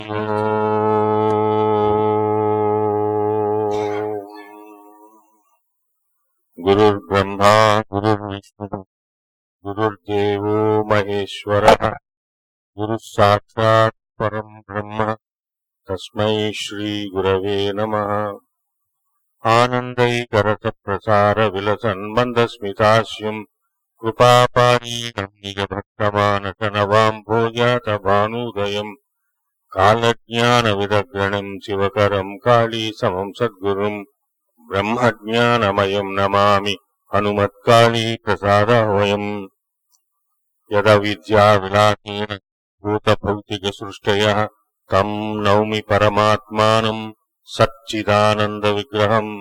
गुरुर्ब्रह्मा गुरुर्विष्णुः गुरुर्देवो महेश्वरः गुरुः साक्षात् परम् ब्रह्म तस्मै श्रीगुरवे नमः आनन्दैकरसप्रसारविलसन्मन्दस्मितास्यम् कृपापारीणम् निजभक्तमानसनवाम्भोजातभानूदयम् कालज्ञानविदग्रणम् शिवकरम् कालीसमम् सद्गुरुम् ब्रह्मज्ञानमयम् नमामि हनुमत्काली प्रसादवयम् यदविद्याविलासेन भूतभौतिकसृष्टयः तम् नौमि परमात्मानम् सच्चिदानन्दविग्रहम्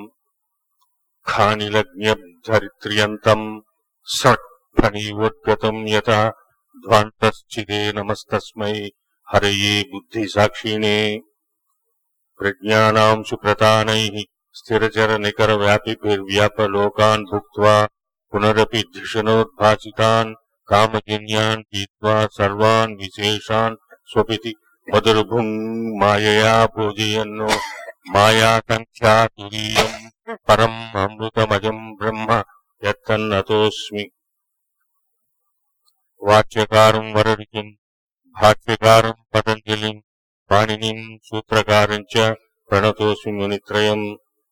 खानिलज्ञधरित्र्यन्तम् सट्फणीवोद्गतम् यतः ध्वान्तश्चिदे नमस्तस्मै हरये बुद्धिसाक्षिणे प्रज्ञानाम् सुप्रतानैः स्थिरचरनिकरव्यापिभिर्व्यापलोकान् भुक्त्वा पुनरपि धृषणोद्भासितान् कामजन्यान् पीत्वा सर्वान् विशेषान् स्वपिति मधुरभुङ् मायया भोजयन्नो मायासङ्ख्यातुरीयम् परम् अमृतमजम् ब्रह्म यत्तन्नतोऽस्मि वाच्यकारम् वररुचिम् भाष्यकारम् पतञ्जलिम् पाणिनिम् सूत्रकारम् च प्रणतोऽस्मि मुनित्रयम्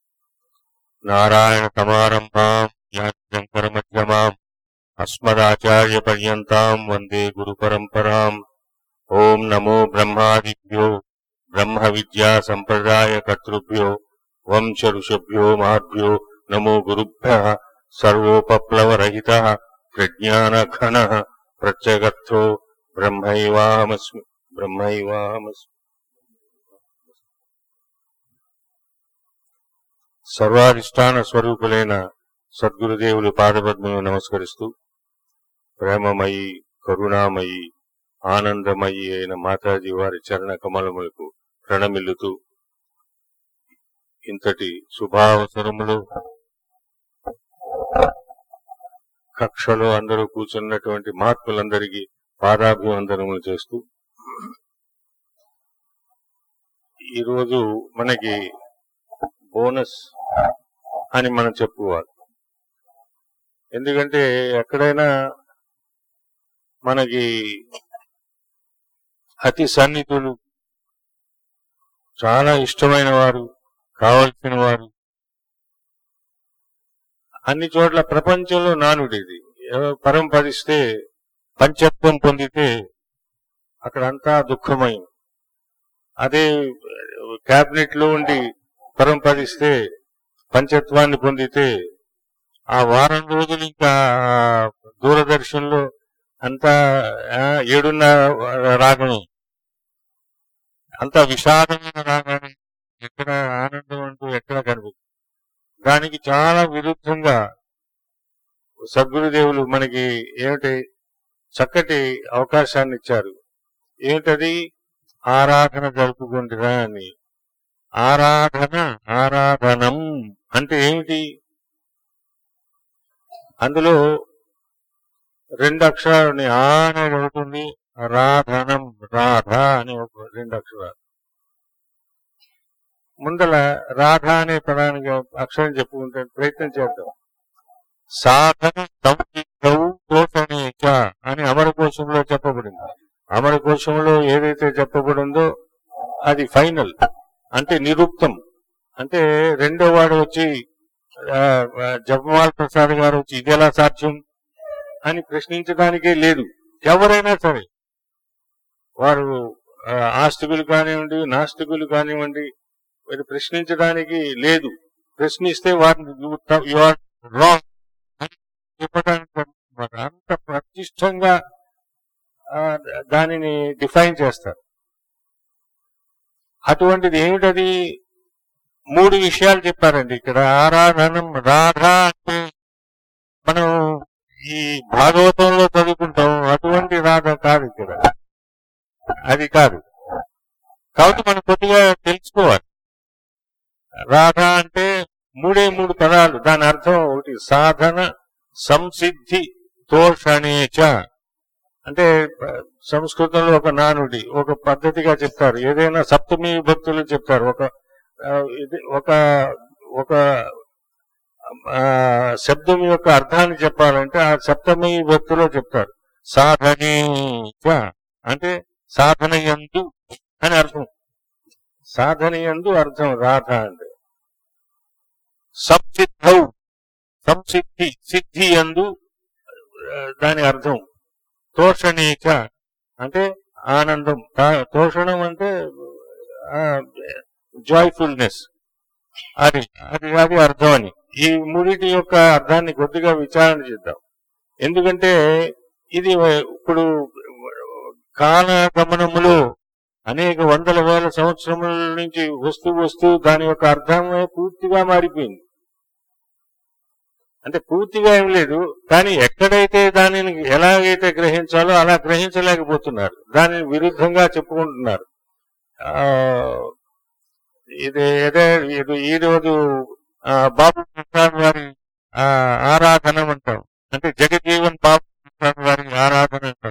नारायणसमारम्भाम् याशङ्करमध्यमाम् अस्मदाचार्यपर्यन्ताम् वन्दे गुरुपरम्पराम् ॐ नमो ब्रह्मादिभ्यो ब्रह्मविद्यासम्प्रदायकर्तृभ्यो वंशऋषभ्यो महाभ्यो नमो गुरुभ्यः सर्वोपप्लवरहितः प्रज्ञानघनः प्रत्यगर्थो ब्रह्मैवाहमस्मि ब्रह्मैवाहमस्मि సర్వాధిష్టాన స్వరూపులైన సద్గురుదేవులు పాదపద్మను నమస్కరిస్తూ ప్రేమమయి కరుణామయి ఆనందమయి అయిన మాతాజీ వారి చరణ కమలములకు ప్రణమిల్లుతూ ఇంతటి శుభావసరములు కక్షలో అందరూ కూర్చున్నటువంటి మహాత్ములందరికీ పాదాభివందనములు చేస్తూ ఈరోజు మనకి బోనస్ అని మనం చెప్పుకోవాలి ఎందుకంటే ఎక్కడైనా మనకి అతి సన్నిహితులు చాలా ఇష్టమైన వారు కావలసిన వారు అన్ని చోట్ల ప్రపంచంలో నానుడిది ఎవరో పరంపరిస్తే పంచత్వం పొందితే అక్కడంతా దుఃఖమయం అదే క్యాబినెట్ లో ఉండి పరంపరిస్తే పంచత్వాన్ని పొందితే ఆ వారం రోజులు ఇంకా దూరదర్శన్ లో అంతా ఆ, ఏడున్న రాగమే అంత విషాదమైన రాగానే ఎక్కడ ఆనందం అంటూ ఎక్కడ కనిపిస్తుంది దానికి చాలా విరుద్ధంగా సద్గురుదేవులు మనకి ఏమిటి చక్కటి అవకాశాన్ని ఇచ్చారు ఏమిటది ఆరాధన జరుపుకుంటురా అని ఆరాధన ఆరాధనం అంటే ఏమిటి అందులో రెండు అక్షరాలని ఆ అనేది అవుతుంది రాధనం రాధ అని ఒక రెండు అక్షరాలు ముందల రాధ అనే పదానికి అక్షరం చెప్పుకుంటే ప్రయత్నం చేద్దాం సాధన సంసిద్ధవు తోషణేచ అని అమరకోశంలో చెప్పబడింది అమరకోశంలో ఏదైతే చెప్పబడిందో అది ఫైనల్ అంటే నిరుక్తం అంటే రెండో వాడు వచ్చి ఆ, ఆ, జపమాల ప్రసాద్ గారు వచ్చి ఇది ఎలా సాధ్యం అని ప్రశ్నించడానికే లేదు ఎవరైనా సరే వారు ఆ, ఆస్తికులు కానివ్వండి నాస్తికులు కానివ్వండి మీరు ప్రశ్నించడానికి లేదు ప్రశ్నిస్తే వారిని యు ఆర్ రాంగ్ అని చెప్పడానికి అన్నమాట. అంత ప్రతిష్టంగా ఆ, దానిని డిఫైన్ చేస్తారు అటువంటిది ఏమిటది మూడు విషయాలు చెప్పారండి ఇక్కడ ఆరాధనం రాధ అంటే మనం ఈ భాగవతంలో చదువుకుంటాం అటువంటి రాధ కాదు ఇక్కడ అది కాదు కాబట్టి మనం కొద్దిగా తెలుసుకోవాలి రాధ అంటే మూడే మూడు పదాలు దాని అర్థం ఒకటి సాధన సంసిద్ధి తోషణేచ అంటే ఆ, సంస్కృతంలో ఒక నానుడి ఒక పద్ధతిగా చెప్తారు ఏదైనా సప్తమి భక్తులు చెప్తారు ఒక ఆ, ఇది ఒక ఒక ఆ, శబ్దం యొక్క అర్థాన్ని చెప్పాలంటే ఆ సప్తమి భక్తులో చెప్తారు సాధనే చ అంటే సాధన యందు అని అర్థం సాధన యందు అర్థం రాధ అంటే సంసిద్ధౌ సంసిద్ధి సిద్ధి యందు ఆ, దాని అర్థం తోషణేచ అంటే ఆనందం తా- తోషణం అంటే జాయ్ఫుల్నెస్ అది అది అది అర్థం అని ఈ మూడిటి యొక్క అర్థాన్ని కొద్దిగా విచారణ చేద్దాం ఎందుకంటే ఇది ఇప్పుడు కాల గమనములో అనేక వందల వేల సంవత్సరముల నుంచి వస్తూ వస్తూ దాని యొక్క అర్థమే పూర్తిగా మారిపోయింది అంటే పూర్తిగా ఏం లేదు కానీ ఎక్కడైతే దానిని ఎలాగైతే గ్రహించాలో అలా గ్రహించలేకపోతున్నారు దానిని విరుద్ధంగా చెప్పుకుంటున్నారు ఆ, ఇది ఏదే ఇది ఈ రోజు ఆ, బాబు ప్రసాద్ వారి ఆ, ఆరాధన అంటాం అంటే జగజీవన్ బాబు ప్రసాద్ వారి ఆరాధన అంటాం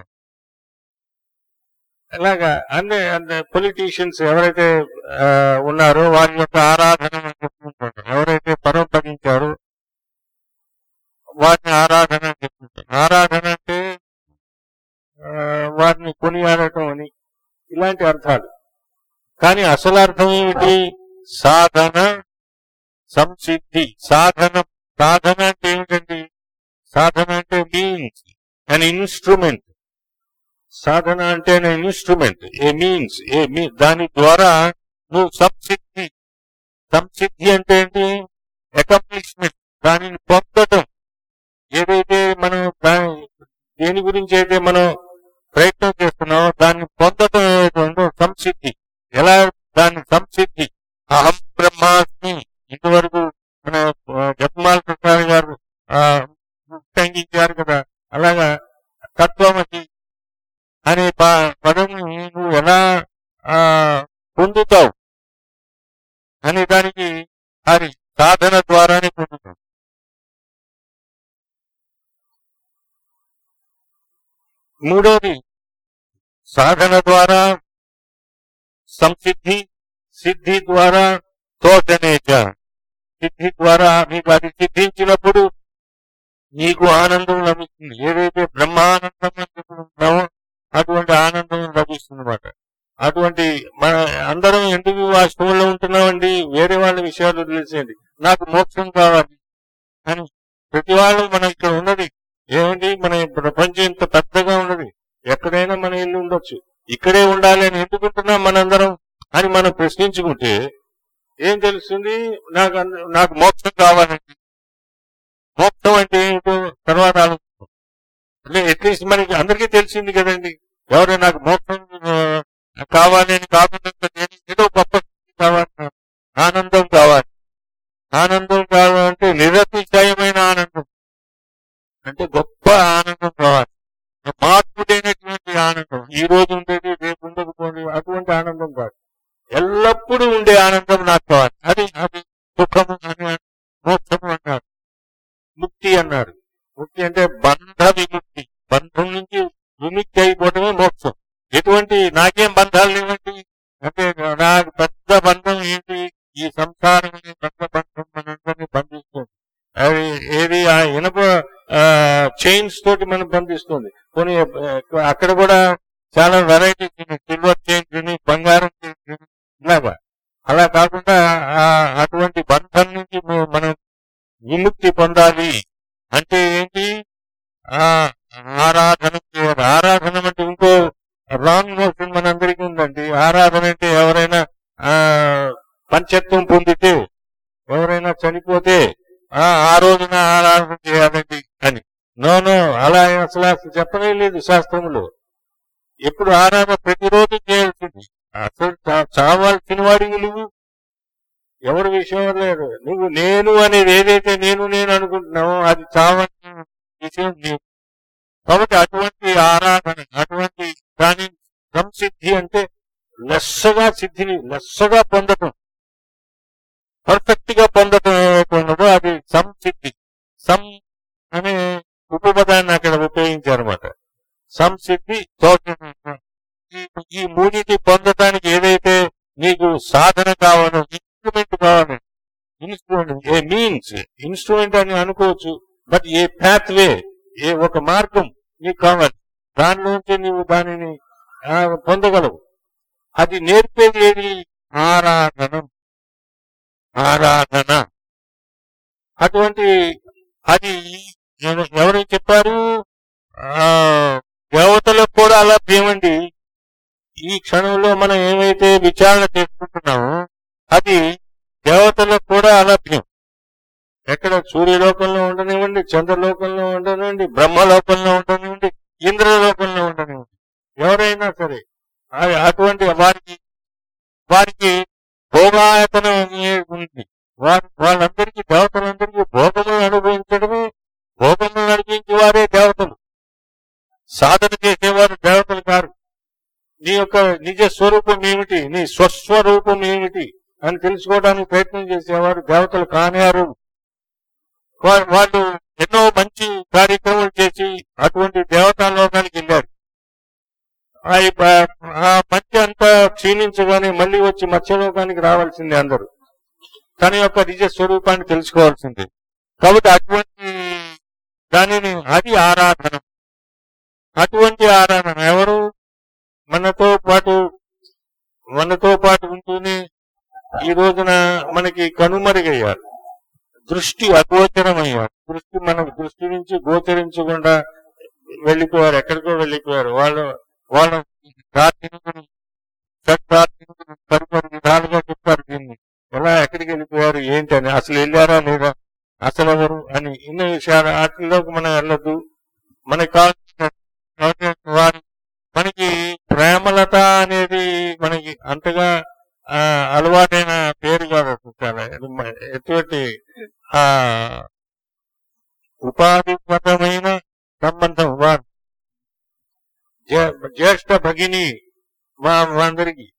అలాగా అన్ని అన్ని పొలిటీషియన్స్ ఎవరైతే ఆ, ఉన్నారో వారి యొక్క ఆరాధన అని చెప్పుకుంటారు ఎవరైతే పరోపగించారో వారిని ఆరాధన అని చెప్పుకుంటారు ఆరాధన అంటే ఆ, వారిని కొనియాడటం అని ఇలాంటి అర్థాలు కానీ అసలు అర్థం ఏమిటి సాధన సంసిద్ధి సాధన సాధన అంటే ఏమిటండి సాధన అంటే మీన్స్ అన్ ఇన్స్ట్రుమెంట్ సాధన అంటే ఇన్స్ట్రుమెంట్ ఏ మీన్స్ ఏ మీ దాని ద్వారా నువ్వు సంసిద్ధి సంసిద్ధి అంటే ఏంటి అకంప్లిష్మెంట్ దానిని పొందటం ఏదైతే మనం దాని దేని గురించి అయితే మనం ప్రయత్నం చేస్తున్నామో దాన్ని పొందటం ఏదైతే ఉందో సంసిద్ధి ఎలా దాని సంసిద్ధి అహం బ్రహ్మాస్మి ఇంతవరకు మన ఆ, జపమాల ప్రసాద్ గారు ఆ, ఉట్టంకించారు కదా అలాగా తత్వమసి అనే ప- పదముని నువ్వు ఎలా ఆ, పొందుతావు అనే దానికి అది సాధన ద్వారానే పొందుతావు మూడోది సాధన ద్వారా సంసిద్ధి సిద్ధి ద్వారా తోచనేచ సిద్ధి ద్వారా నీకు అది సిద్ధించినప్పుడు నీకు ఆనందం లభిస్తుంది ఏదైతే బ్రహ్మానందం అని చెప్పుకుంటున్నామో అటువంటి ఆనందం లభిస్తుంది అన్నమాట అటువంటి మన అందరం ఎందుకు ఆ స్కూల్లో ఉంటున్నామండి వేరే వాళ్ళ విషయాలు తెలిసేది నాకు మోక్షం కావాలి అని ప్రతి వాళ్ళు మన ఇక్కడ ఉన్నది ఏమిటి మన ఈ ప్రపంచం ఇంత పెద్దగా ఉన్నది ఎక్కడైనా మన ఇల్లు ఉండొచ్చు ఇక్కడే ఉండాలి అని ఎందుకుంటున్నాం మనందరం అని మనం ప్రశ్నించుకుంటే ఏం తెలుస్తుంది నాకు అంద- నాకు మోక్షం కావాలండి మోక్షం అంటే ఏంటో తర్వాత ఆలోచిస్తాం అంటే అట్లీస్ట్ మనకి అందరికీ తెలిసింది కదండి ఎవరైనా నాకు మోక్షం ఆ, కావాలి అని కాకుండా నేను ఏదో గొప్ప స్థితి కావాలి ఆనందం కావాలి ఆనందం కావాలంటే నిరతిశయమైన ఆనందం అంటే గొప్ప ఆనందం కావాలి మార్పుడైనటువంటి ఆనందం ఈ రోజు ఉండేది రేపు ఉండకపోతే అటువంటి ఆనందం కాదు ఎల్లప్పుడూ ఉండే ఆనందం నాకు కావాలి అది అది సుఖము అని మోక్షము అన్నారు ముక్తి అన్నారు ముక్తి అంటే బంధ విముక్తి బంధం నుంచి విముక్తి అయిపోవటమే మోక్షం ఎటువంటి నాకేం బంధాలు లేవండి అంటే నాకు పెద్ద బంధం ఏంటి ఈ సంసారం అనే పెద్ద బంధం మనందరినీ బంధిస్తుంది అది ఏది ఆ ఇనప చైన్స్ తోటి మనం బంధిస్తుంది కొన్ని ఆ, అక్కడ కూడా చాలా వెరైటీస్ ఉన్నాయి సిల్వర్ చైన్స్ ఉన్నాయి బంగారం చైన్స్ ఉన్నాయి ఇలాగా అలా కాకుండా ఆ, అటువంటి బంధం నుంచి మ- మనం విముక్తి పొందాలి అంటే ఏంటి ఆ ఆరాధన చేయాలి ఆరాధన అంటే ఇంకో రాంగ్ నోషన్ మనందరికీ ఉందండి ఆరాధన అంటే ఎవరైనా ఆ పంచత్వం పొందితే ఎవరైనా చనిపోతే ఆ ఆ రోజున ఆరాధన చేయాలండి అని నో నో అలా అసలు అసలు చెప్పనే లేదు శాస్త్రంలో ఎప్పుడు ఆరాధన ప్రతిరోజు చేయాల్సింది అసలు చా- చావాల్సిన వాడివి నువ్వు ఎవరి విషయం లేదు నువ్వు నేను అనేది ఏదైతే నేను నేను అనుకుంటున్నావో అది చావని విషయం నీవు కాబట్టి అటువంటి ఆరాధన అటువంటి దాని సంసిద్ధి అంటే లెస్సగా సిద్ధిని లెస్సగా పొందటం పర్ఫెక్ట్ గా పొందటం ఏదైతే ఉన్నదో అది సంసిద్ధి సం అనే ఉపపదాన్ని అక్కడ ఉపయోగించారన్నమాట సంసిద్ధి శోచనీయ ఈ- ఈ మూడింటి పొందడానికి ఏదైతే నీకు సాధన కావాలో ఇన్స్ట్రుమెంట్ కావాలి ఇన్స్ట్రుమెంట్ ఏ మీన్స్ ఇన్స్ట్రుమెంట్ అని అనుకోవచ్చు బట్ ఏ పాత్ వే ఏ ఒక మార్గం నీకు కావాలి దానిలోంచి నీవు దానిని ఆ, పొందగలవు అది నేర్పేది ఏది ఆరాధన ఆరాధన అటువంటి అది ఎవ- ఎవరు చెప్పారు ఆ దేవతలకు కూడా అలభ్యమండి ఈ క్షణంలో మనం ఏమైతే విచారణ చేసుకుంటున్నామో అది దేవతలకు కూడా అలభ్యం ఎక్కడ సూర్యలోకంలో ఉండనివ్వండి చంద్రలోకంలో ఉండనివ్వండి బ్రహ్మలోకంలో ఉండనివ్వండి ఇంద్రలోకంలో ఉండనివ్వండి ఎవరైనా సరే ఆ- అటువంటి వారికి వారికి భోగాయతనం అనేది ఉంది వారి వాళ్ళందరికీ దేవతలందరికీ భోగములు అనుభవించడమే భోగములు నడిపించే వారే దేవతలు సాధన చేసేవారు దేవతలు కారు నీ యొక్క నిజ స్వరూపం ఏమిటి నీ స్వస్వరూపం ఏమిటి అని తెలుసుకోవడానికి ప్రయత్నం చేసేవారు దేవతలు కానియారు వా- వాళ్ళు ఎన్నో మంచి కార్యక్రమాలు చేసి అటువంటి దేవతా లోకానికి వెళ్ళారు ఆ ఈ ప- ఆ మధ్య అంతా క్షీణించగానే మళ్ళీ వచ్చి మత్స్యలోకానికి రావాల్సిందే అందరూ తన యొక్క నిజ స్వరూపాన్ని తెలుసుకోవాల్సిందే కాబట్టి అటువంటి దానిని అది ఆరాధన అటువంటి ఆరాధన ఎవరు మనతో పాటు మనతో పాటు ఉంటూనే ఈ రోజున మనకి కనుమరుగయ్యారు దృష్టి అగోచరమయ్యారు దృష్టి మన దృష్టి నుంచి గోచరించకుండా వెళ్ళిపోయారు ఎక్కడికో వెళ్ళిపోయారు వాళ్ళు వాళ్ళ ప్రార్థనలు సత్ప్రార్థనలు పరిపరి విధాలుగా చెప్పారు దీన్ని ఎలా ఎక్కడికి వెళ్ళిపోయారు ఏంటి అని అసలు వెళ్ళారా లేదా అసలు ఎవరు అని ఇన్ని విషయాలు వాటిలోకి మనం వెళ్ళదు మనకి కావాల్సిన కావాల్సిన వారి మనకి ప్రేమలత అనేది మనకి అంతగా ఆ, అలవాటైన పేరు కాదు అసలు చాలా ఇది మ- ఎటువంటి ఆ ఉపాధిపరమైన సంబంధం వారు జ్యే- జ్యేష్ఠ భగిని మా మా అందరికి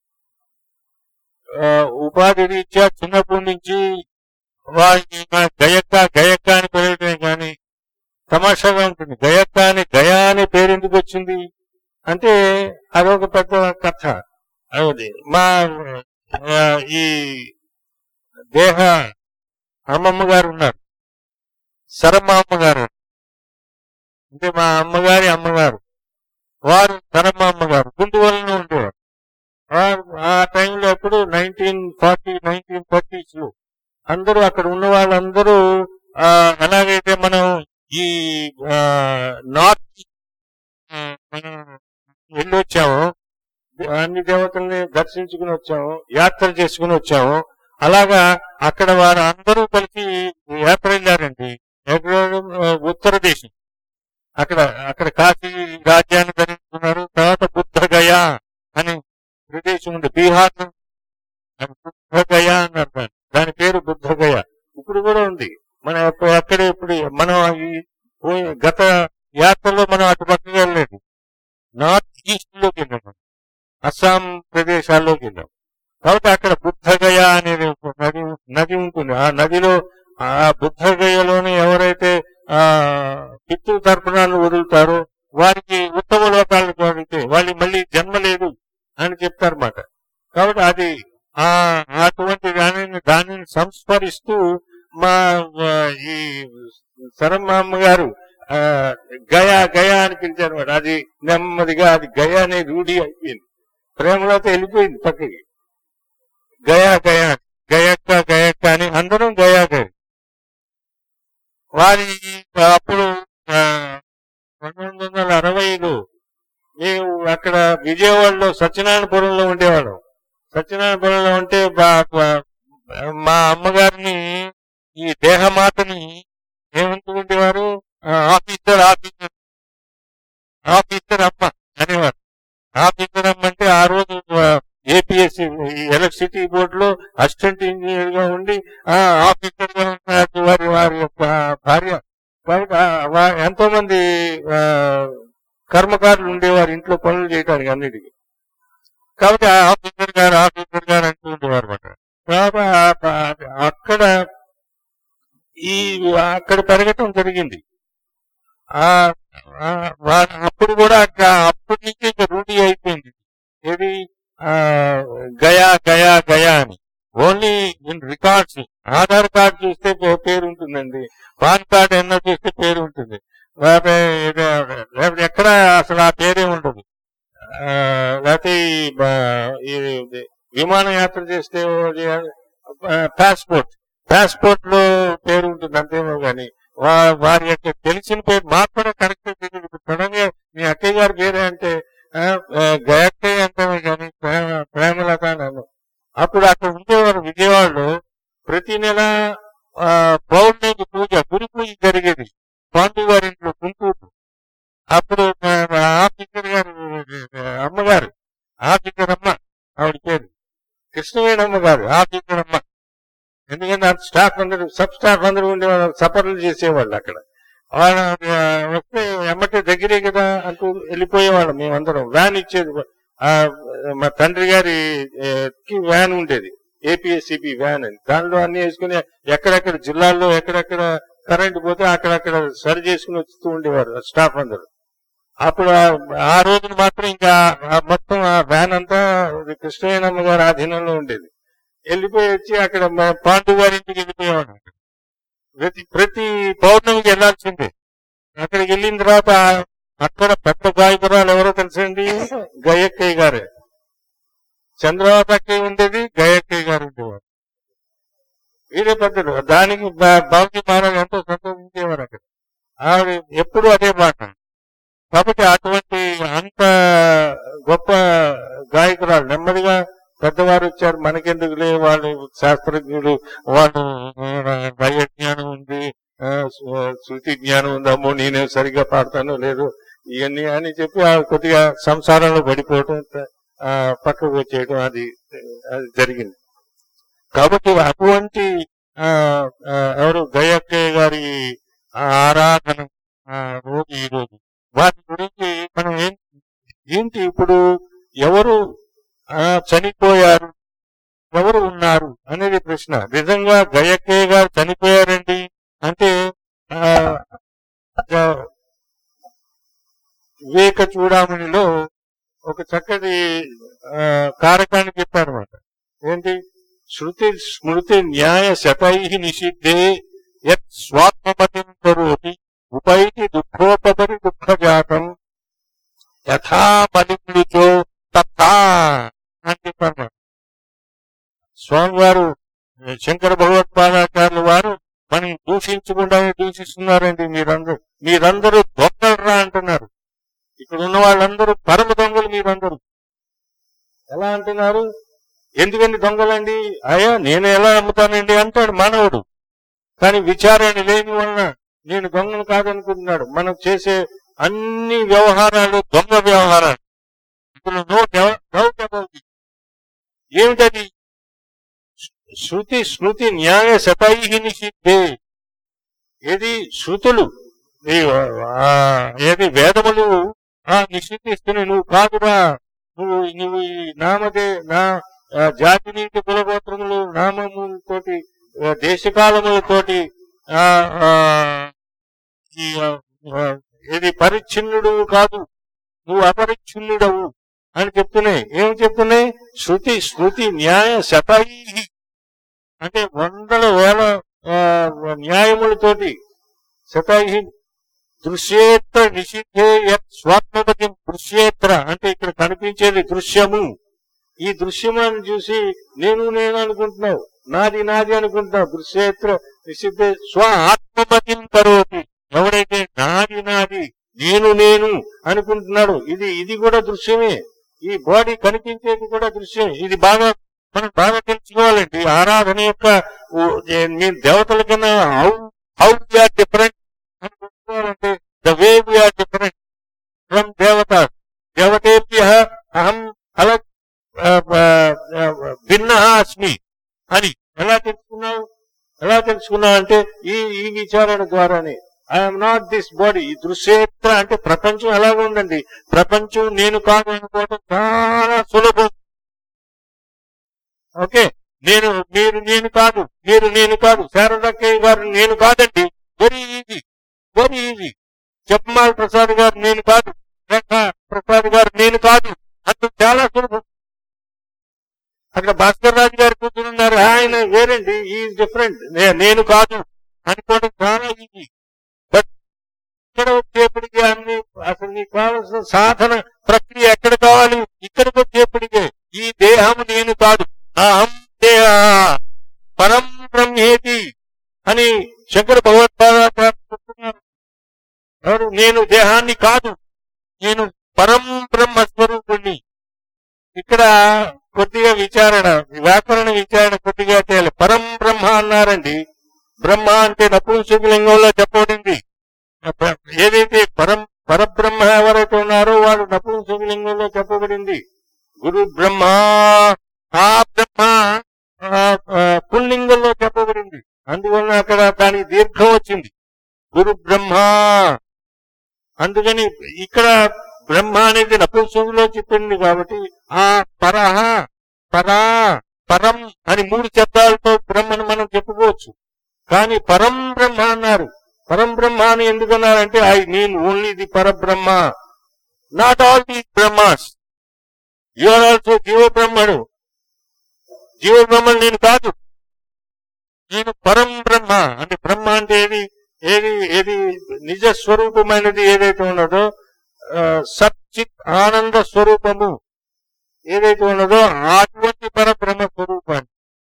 ఆ, ఉపాధి రీత్యా చిన్నప్పటి నుంచి వారికి మన గయక్క గయక్క అని పిలవటమే కానీ తమాషాగా ఉంటుంది గయక్క అని గయా అనే పేరు ఎందుకు వచ్చింది అంటే అదొక పెద్ద కథ అది మా ఆ, ఈ దేహ అమ్మమ్మ గారు ఉన్నారు సరమ్మ అమ్మగారు అంటే మా అమ్మగారి అమ్మగారు వారు సరమ్మ అమ్మగారు గుంటువలలో ఉండేవారు వారు ఆ టైంలో ఎప్పుడు నైన్టీన్ ఫార్టీ నైన్టీన్ థర్టీస్ లో అందరూ అక్కడ ఉన్న వాళ్ళందరూ ఆ, ఎలాగైతే మనం ఈ ఆ, నార్త్ ఆ, మనం వెళ్ళొచ్చామో అన్ని దేవతల్ని దర్శించుకుని వచ్చాము యాత్ర చేసుకుని వచ్చాము అలాగా అక్కడ వారు అందరూ కలిసి యాత్ర వెళ్ళారండి ఎక్కడ ఆ, ఉత్తర దేశం అక్కడ అక్కడ కాశీ రాజ్యాన్ని ధరించుకున్నారు తర్వాత బుద్ధగయ అని ప్రదేశం ఉంది బీహార్ లో అది బుద్ధగయ అన్నారు దాన్ని దాని పేరు బుద్ధగయ ఇప్పుడు కూడా ఉంది మన ఎప్ప- ఎక్కడ ఇప్పుడు మనం ఈ పోయి- గత యాత్రలో మనం అటు పక్కకి వెళ్ళలేదు నార్త్ ఈస్ట్ లోకి వెళ్ళాం అస్సాం ప్రదేశాల్లోకి వెళ్ళాం కాబట్టి అక్కడ బుద్ధగయ అనేది ఒక నది నది ఉంటుంది ఆ నదిలో ఆ బుద్ధగయలోనే ఎవరైతే ఆ పితృ తర్పణాలు వదులుతారో వారికి ఉత్తమ లోకాలకు కోరితే వాళ్ళు మళ్ళీ జన్మ లేదు అని చెప్తారన్నమాట కాబట్టి అది ఆ అటువంటి దానిని దానిని సంస్మరిస్తూ మా ఆ, ఈ సరమ్మ గారు ఆ, గయా గయా అని పిలిచారు అనమాట అది నెమ్మదిగా అది గయా అనే రూఢి అయిపోయింది ప్రేమలతో వెళ్ళిపోయింది పక్కకి గయా గయా గయక్క గయక్క అని అందరం గయా గయ వారి అప్పుడు ఆ, పంతొమ్మిది వందల అరవైలో మేము అక్కడ విజయవాడలో సత్యనారాయణపురంలో ఉండేవాళ్ళం సత్యనారాయణపురంలో ఉంటే బా- బా- మా అమ్మగారిని ఈ దేహమాతని ఏమంటూ ఉండేవారు ఆ, ఆఫీసర్ ఆఫీసర్ ఆఫీసర్ అమ్మ అనేవారు ఆఫీసర్ అమ్మ అంటే ఆ రోజు ఏపీఎస్సి ఎలక్ట్రిసిటీ బోర్డు లో అసిస్టెంట్ ఇంజనీర్ గా ఉండి ఆ ఆఫీసర్ గా ఉన్న వారి వారి యొక్క భార్య కాబట్టి ఆ వా- ఎంతో మంది ఆ, కర్మకారులు ఉండేవారు ఇంట్లో పనులు చేయడానికి అన్నిటికీ కాబట్టి ఆ ఆఫీసర్ గారు ఆఫీసర్ గారు అంటూ ఉండేవారు అనమాట కాబట్టి ఆ- ఆ- అక్కడ ఈ అక్కడ పెరగటం జరిగింది ఆ ఆ, వా- అప్పుడు కూడా ఇంకా అప్పటి నుంచి ఇంకా రూఢి అయిపోయింది ఏది ఆ, గయా గయా గయా అని only in records Aadhaar card చూస్తే పే- పేరు ఉంటుందండి పాన్ కార్డు ఎన్నో చూస్తే పేరు ఉంటుంది లేకపోతే ఇది- లేకపోతే ఎక్కడ అసలు ఆ పేరే ఉండదు ఆ, లేకపోతే ఈ బ- ఈ విమానయాత్ర చేస్తే పాస్పోర్ట్ పాస్పోర్ట్ లో పేరు ఉంటుంది అంతేమో గాని వా- వారి యొక్క తెలిసిన పేరు మాకు కూడా కరెక్ట్ తెలియదు ఇప్పుడు సడన్ గా మీ అక్కయ్య గారి పేరే అంటే ఆ, ఆ, గయక్కయ్య అంటామే కానీ ప్రేమ ప్రేమలత అని అన్నాం. అప్పుడు అక్కడ ఉండేవారు విజయవాడలో ప్రతి నెల ఆ, పౌర్ణమి పూజ గురి పూజ జరిగేది పాండు గారి ఇంట్లో గుంటూరు అప్పుడు మా మా ఆఫీసర్ గారు అమ్మగారు ఆఫీసర్ అమ్మ ఆవిడ పేరు కృష్ణవేణమ్మ గారు ఆఫీసర్ అమ్మ ఎందుకంటే ఆ స్టాఫ్ అందరూ సబ్ స్టాఫ్ అందరూ ఉండేవాళ్ళు సపర్లు చేసేవాళ్ళు అక్కడ వాళ్ళ ఆ, వస్తే ఎమ్మటే దగ్గరే కదా అంటూ వెళ్ళిపోయేవాళ్ళం మేమందరం వ్యాన్ ఇచ్చేది ఆ, మా తండ్రి గారి ఏ, కి వ్యాన్ ఉండేది ఏపీఎస్సిపి వ్యాన్ అని దానిలో అన్ని వేసుకుని ఎక్కడెక్కడ జిల్లాల్లో ఎక్కడెక్కడ కరెంట్ పోతే అక్కడక్కడ సరి చేసుకుని వస్తూ ఉండేవారు స్టాఫ్ అందరూ అప్పుడు ఆ- ఆ రోజున మాత్రం ఇంకా ఆ మొత్తం ఆ వ్యాన్ అంతా కృష్ణయ్యనమ్మ గారి ఆధీనంలో ఉండేది వెళ్ళిపోయి వచ్చి అక్కడ మా పాండు గారి ఇంటికి వెళ్ళిపోయేవాడు ప్రతి ప్రతి పౌర్ణమికి వెళ్లాల్సిందే అక్కడికి వెళ్ళిన తర్వాత అక్కడ పెద్ద గాయకురాలు ఎవరో తెలుసండి గయక్కయ్య గారే చంద్రబాబు అక్కయ్య ఉండేది గయక్కయ్య గారు ఉండేవారు వీరే పెద్దలు దానికి బా- బాబుజీ మహారాజ్ ఎంతో సంతోషించేవారు అక్కడ ఆవిడ ఎప్పుడు అదే మాట కాబట్టి అటువంటి అంత గొప్ప గాయకురాలు నెమ్మదిగా పెద్దవారు వచ్చారు మనకెందుకులే వాళ్ళు శాస్త్రజ్ఞులు వాళ్ళు భయ జ్ఞానం ఉంది ఆ, శృ- శృతి జ్ఞానం ఉందమ్మో నేనే సరిగ్గా పాడతానో లేదు ఇవన్నీ అని చెప్పి ఆ కొద్దిగా సంసారంలో పడిపోవటం ఆ, పక్కకు వచ్చేయడం అది అది జరిగింది కాబట్టి అటువంటి ఆ, ఆ, ఎవరు గయక్కయ్య గారి ఆ ఆరాధన ఆ, రోజు ఈ రోజు వాటి గురించి మనం ఏం ఏంటి ఇప్పుడు ఎవరు ఆ, చనిపోయారు ఎవరు ఉన్నారు అనేది ప్రశ్న నిజంగా గయక్కయ్య గారు చనిపోయారండి అంటే ఆ, ఆ, వివేక చూడామణిలో ఒక చక్కటి ఆ, కారకాన్ని చెప్పారన్నమాట ఏంటి శృతి స్మృతి న్యాయ శతై నిషిద్ధే యత్ స్వాత్మపతిం కరోతి ఉపైతి దుఃఖోపరి దుఃఖజాతం యథా బలిమృచో తథా అని చెప్పారు స్వామివారు శంకర భగవత్పాదాచార్యుల వారు మనం దూషించకుండానే దూషిస్తున్నారండి మీరందరూ మీరందరూ దొంగలరా అంటున్నారు ఇక్కడ ఉన్న వాళ్ళందరూ పరమ దొంగలు మీరందరూ ఎలా అంటున్నారు ఎందుకండి దొంగలండి అయ్యా నేను ఎలా అమ్ముతానండి అంటాడు మానవుడు కానీ విచారణ లేని వలన నేను దొంగను కాదనుకుంటున్నాడు మనం చేసే అన్ని వ్యవహారాలు దొంగ వ్యవహారాలు ఇందులో నో డౌట్ అబౌట్ ఇట్ ఏమిటది శృతి స్మృతి న్యాయ శతై నిషిద్ధే ఏది శృతులు ఈ, ఆ, ఏది వేదములు ఆ నిషిద్ధిస్తున్నాయి నువ్వు కాదురా నువ్వు నువ్వు ఈ నామదే నా ఆ, జాతి నీతి కులగోత్రములు నామములతోటి ఆ, దేశకాలములతోటి ఆ, ఆ, ఈ, ఆ, ఆ, ఏది పరిచ్ఛిన్నుడు కాదు నువ్వు అపరిచ్ఛిన్నుడవు అని చెప్తున్నాయి ఏమి చెప్తున్నాయి శృతి స్మృతి న్యాయ శతై అంటే వందల వేల ఆ, న్యాయములతోటి శతై దృశ్యేత్ర నిషిద్ధే యత్ స్వాత్మపతి దృశ్యేత్ర అంటే ఇక్కడ కనిపించేది దృశ్యము ఈ దృశ్యమాన్ని చూసి నేను నేను అనుకుంటున్నావు నాది నాది అనుకుంటున్నావు దృశ్యేత్ర నిషిద్ధే స్వ ఆత్మపతి కరోతి ఎవడైతే నాది నాది నేను నేను అనుకుంటున్నాడు ఇది ఇది కూడా దృశ్యమే ఈ బాడీ కనిపించేది కూడా దృశ్యమే ఇది బాగా మనం బాగా తెలుసుకోవాలండి ఆరాధన యొక్క ఓ- ఏ- మీ దేవతల కన్నా హౌ హౌ వీఆర్ డిఫరెంట్ అని తెలుసుకోవాలంటే the way we are different from దేవత దేవతేభ్య అహం అల భిన్న అస్మి అని ఎలా తెలుసుకున్నావు ఎలా తెలుసుకున్నావు అంటే ఈ ఈ విచారణ ద్వారానే ఐఎమ్ నాట్ దిస్ బాడీ ఈ దృశ్యేత్ర అంటే ప్రపంచం ఎలాగ ఉందండి ప్రపంచం నేను కాదు అనుకోవడం చాలా సులభం ఓకే నేను మీరు నేను కాదు మీరు నేను కాదు శారదక్కయ్య గారు నేను కాదండి వెరీ ఈజీ వెరీ ఈజీ చెప్పమాల ప్రసాద్ గారు నేను కాదు రేఖ ప్రసాద్ గారు నేను కాదు అందుకు చాలా సులభం అక్కడ భాస్కర్ రాజు గారు కూర్చున్నారు ఆయన వేరండి ఈ డిఫరెంట్ నేను కాదు అనుకోవడం చాలా ఈజీ బట్ ఇక్కడ వచ్చేప్పటికి అన్ని అసలు నీకు కావాల్సిన సాధన ప్రక్రియ ఎక్కడ కావాలి ఇక్కడికి వచ్చేప్పటికే ఈ దేహం నేను కాదు అహం దేహ పరం బ్రహ్మేతి అని శంకర భగవత్పాదాచార్య చెప్తున్నారు ఎవరు నేను దేహాన్ని కాదు నేను పరం బ్రహ్మ స్వరూపుణ్ణి ఇక్కడ కొద్దిగా విచారణ వ్యాకరణ విచారణ కొద్దిగా చేయాలి పరం బ్రహ్మ అన్నారండి బ్రహ్మ అంటే నపుంసకలింగంలో చెప్పబడింది ఏదైతే పరం పరబ్రహ్మ ఎవరైతే ఉన్నారో వాడు నపుంసకలింగంలో చెప్పబడింది గురు బ్రహ్మ ఆ బ్రహ్మ ఆ, ఆ, పుల్లింగంలో చెప్పబడింది అందువలన అక్కడ దానికి దీర్ఘం వచ్చింది గురు బ్రహ్మ అందుకని ఇక్కడ బ్రహ్మ అనేది నపుంసకులో చెప్పింది కాబట్టి ఆ పరహ పరా పరం అని మూడు శబ్దాలతో బ్రహ్మను మనం చెప్పుకోవచ్చు కానీ పరం బ్రహ్మ అన్నారు పరం బ్రహ్మ అని ఎందుకన్నారంటే ఐ మీన్ ఓన్లీ ది పరబ్రహ్మ నాట్ ఆల్ ది బ్రహ్మాస్ యువర్ ఆల్సో జీవ బ్రహ్మడు జీవ బ్రహ్మను నేను కాదు నేను పరం బ్రహ్మ అంటే బ్రహ్మ అంటే ఏది ఏది ఏది నిజ స్వరూపమైనది ఏదైతే ఉన్నదో ఆ, సచ్చిత్ ఆనంద స్వరూపము ఏదైతే ఉన్నదో అటువంటి పరబ్రహ్మ స్వరూపాన్ని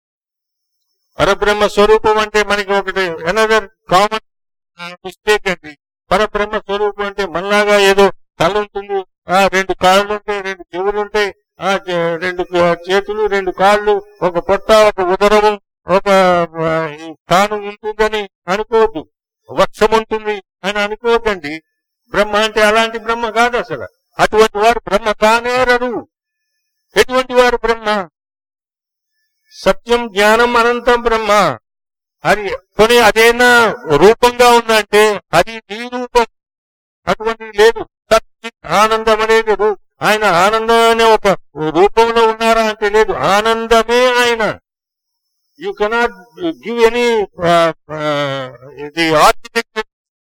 పరబ్రహ్మ స్వరూపం అంటే మనకి ఒకటి ఎనదర్ కామన్ మిస్టేక్ అండి పరబ్రహ్మ స్వరూపం అంటే మనలాగా ఏదో తల ఉంటుంది ఆ రెండు కాళ్ళు ఉంటాయి రెండు చెవులు ఉంటాయి ఆ చే- రెండు చేతులు రెండు కాళ్ళు ఒక పొట్ట ఒక ఉదరము ఒక ఆ, ఈ తాను ఉంటుందని అనుకోవద్దు వక్షం ఉంటుంది అని అనుకోవద్దండి బ్రహ్మ అంటే అలాంటి బ్రహ్మ కాదు అసలు అటువంటి వారు బ్రహ్మ కానేరరు ఎటువంటి వారు బ్రహ్మ సత్యం జ్ఞానం అనంతం బ్రహ్మ అది కొని అదేనా రూపంగా ఉందంటే అది నీ రూపం అటువంటిది లేదు సచ్చిత్ ఆనందం అనేది రూ- ఆయన ఆనందం అనే ఒక రూపంలో ఉన్నారా అంటే లేదు ఆనందమే ఆయన యూ కెనాట్ గివ్ ఎనీ ఇది ఆర్కిటెక్చర్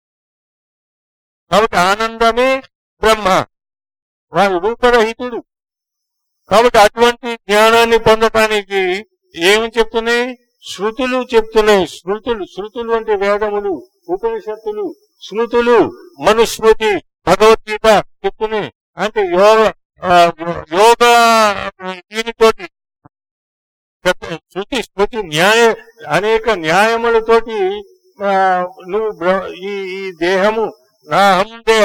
కాబట్టి ఆనందమే బ్రహ్మ వాడు రూపరహితుడు కాబట్టి అటువంటి జ్ఞానాన్ని పొందటానికి ఏమి చెప్తున్నాయి శృతులు చెప్తున్నాయి శృతులు శృతులు అంటే వేదములు ఉపనిషత్తులు స్మృతులు మనుస్మృతి భగవద్గీత చెప్తున్నాయి అంటే యోగ ఆ, యోగ దీనితోటి చెప్- శృతి స్మృతి న్యాయ అనేక న్యాయములతోటి ఆ, నువ్వు బ్ర- ఈ ఈ దేహము నా అహం దేహ